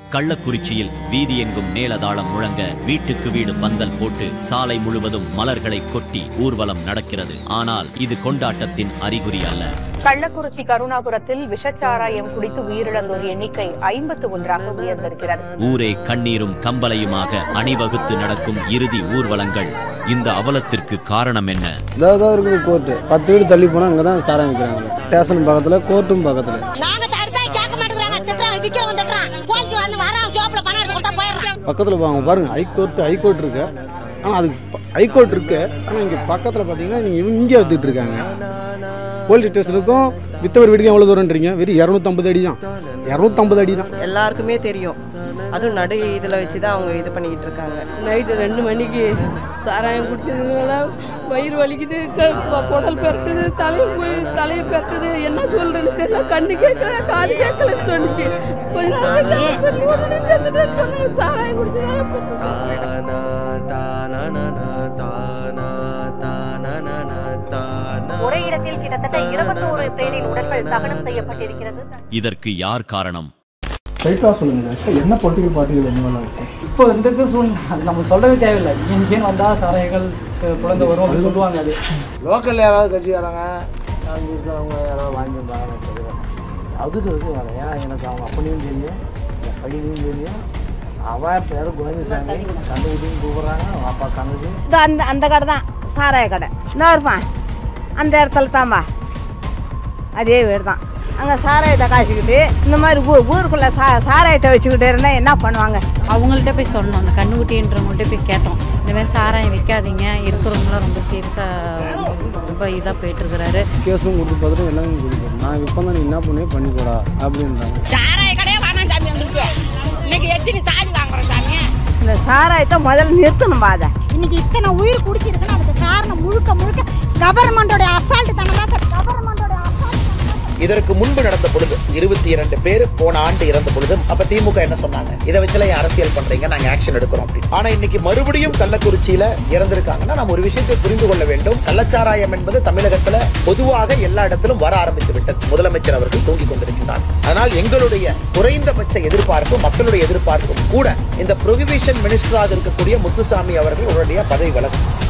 கள்ளக்குறிச்சியில் வீதியெங்கும் மேலதாளம் முழங்க வீட்டுக்கு வீடு பந்தல் போட்டு சாலை முழுவதும் மலர்களை கொட்டி ஊர்வலம் நடக்கிறது ஆனால் இது கொண்டாட்டத்தின் அறிகுறி அல்ல கள்ளக்குறிச்சி கருணாபுரத்தில் விஷச்சாராயம் குடித்து உயிரிழந்தோர் எண்ணிக்கை ஐம்பத்து ஒன்றாக உயர்ந்திருக்கிறது ஊரே கண்ணீரும் கம்பலையுமாக அணிவகுத்து நடக்கும் இறுதி ஊர்வலங்கள் இந்த அவலத்திற்கு காரணம் என்ன இதாக தான் இருக்குது கோர்ட்டு பத்து வீடு தள்ளி போனால் அங்கே தான் சாராயம் விற்கிறாங்க ஸ்டேஷன் பக்கத்தில் கோர்ட்டும் பக்கத்தில் நாங்க தடுத்தா கேட்க மாட்டேங்கிறாங்க திட்டுறாங்க விக்க வந்துடுறான் போலீஸ் வந்து வரான் ஜோப்ல பணம் எடுத்து கொடுத்தா போயிடுறான் பக்கத்தில் வாங்க பாருங்கள் ஹைகோர்ட்டு ஹைகோர்ட் இருக்கு ஆனால் அதுக்கு ஹைகோர்ட் இருக்கு ஆனால் இங்கே பக்கத்தில் பார்த்தீங்கன்னா நீங்கள் இங்கே வித்துட்டு இருக்காங்க போலீஸ் ஸ்டேஷனுக்கும் வித்தவர் வீட்டுக்கும் எவ்வளோ தூரன்றீங்க வெறும் இரநூத்தம்பது அடி தான் இரநூத்தம்பது அடி தான் எல்லாருக்குமே தெரியும் அதுவும் நடு இதில் வச்சு தான் அவங்க இது பண்ணிக்கிட்டு இருக்காங்க நைட்டு ரெண்டு மணிக்கு சாராயம் குடிச்சதுனால வயிறு வலிக்குது க- க- குடல் பெருட்டுது தலையை போய் தலையை பெருட்டுது என்ன சொல்றேன்னு தெரியல கண்ணு கேட்கல காது கேட்கல சொன்னிச்சு கொஞ்ச நாளைக்கு சொல்லி உடனே செத்துட்டேன்னு சொன்னாங்க. சாராயம் குடிச்சதுனால ஒரே இடத்தில் கிட்டத்தட்ட இருபத்தோரு பேரின் உடல்கள் தகனம் செய்யப்பட்டிருக்கிறது இதற்கு யார் காரணம் ஸ்ட்ரைட்டாக சொல்லுங்க என்ன பொலிட்டிக்கல் பார்ட்டிகள் என்ன இருக்கும் இப்போ இந்த இருக்க சூழ்நிலை அது நம்ம சொல்லவே தேவையில்லை இங்கேன்னு வந்தால் சாராயங்கள் ச- குழந்தை வரும் அப்படின்னு சொல்லுவாங்க அது லோக்கலில் யாராவது கட்சிக்காரங்க அங்கே இருக்கிறவங்க யாராவது வாங்கியிருந்தாங்கன்னு தெரியும் அதுக்கு அதுக்கு வரேன் ஏன்னா எனக்கு அவன் அப்பனையும் தெரியும் என் பையனையும் தெரியும் அவன் பேர் கோவிந்தசாமி கண்டுபிடின்னு கூப்பிட்றாங்க அவன் அப்பா கணக்கு இந்த அந்த அந்த கடை தான் சாராய கடை இந்த இருப்பான் அந்த இடத்துல தான்பா அதே வீடு தான் அங்கே சாராயத்தை காய்ச்சிக்கிட்டு இந்த மாதிரி ஊர் ஊருக்குள்ளே சா சாராயத்தை வச்சுக்கிட்டு இருந்தால் என்ன பண்ணுவாங்க அவங்கள்ட்ட போய் சொன்னோம் அந்த கண்ணுக்குட்டின்றவங்கள்ட்ட போய் கேட்டோம் இந்த மாதிரி சாராயம் விற்காதீங்க இருக்கிறவங்களாம் ரொம்ப சீரியஸாக ரொம்ப இதாக போயிட்டுருக்கிறாரு கேஸும் கொடுத்து பார்த்துட்டு எல்லாமே கொடுப்போம் நான் இப்போ தான் நீ என்ன பண்ணே பண்ணிக்கூடா அப்படின்றாங்க சாராய கடையே வேணாம் சாமி எங்களுக்கு இன்னைக்கு எத்தனை தாலி வாங்குறோம் சாமி இந்த சாராயத்தை முதல்ல நிறுத்தணும்பா அதை இன்னைக்கு இத்தனை உயிர் குடிச்சிருக்குன்னா அதுக்கு காரணம் முழுக்க முழுக்க கவர்மெண்டோட அசால்ட் தானே சார் கவர்மெண்டோட அசால்ட் இதற்கு முன்பு நடந்த பொழுது இருபத்தி இரண்டு பேர் போன ஆண்டு இறந்த பொழுது அப்ப திமுக என்ன சொன்னாங்க இதை வச்சுலாம் ஏன் அரசியல் பண்றீங்க நாங்க ஆக்ஷன் எடுக்கிறோம் அப்படின்னு ஆனா இன்னைக்கு மறுபடியும் கள்ளக்குறிச்சியில இறந்திருக்காங்கன்னா நம்ம ஒரு விஷயத்தை புரிந்து கொள்ள வேண்டும் கள்ளச்சாராயம் என்பது தமிழகத்துல பொதுவாக எல்லா இடத்திலும் வர ஆரம்பித்து விட்டது முதலமைச்சர் அவர்கள் தூங்கிக் கொண்டிருக்கின்றார் அதனால் எங்களுடைய குறைந்தபட்ச எதிர்பார்ப்பு மக்களுடைய எதிர்பார்ப்பும் கூட இந்த ப்ரொஹிபிஷன் மினிஸ்டராக இருக்கக்கூடிய முத்துசாமி அவர்கள் உடனடியாக பதவி விலகும்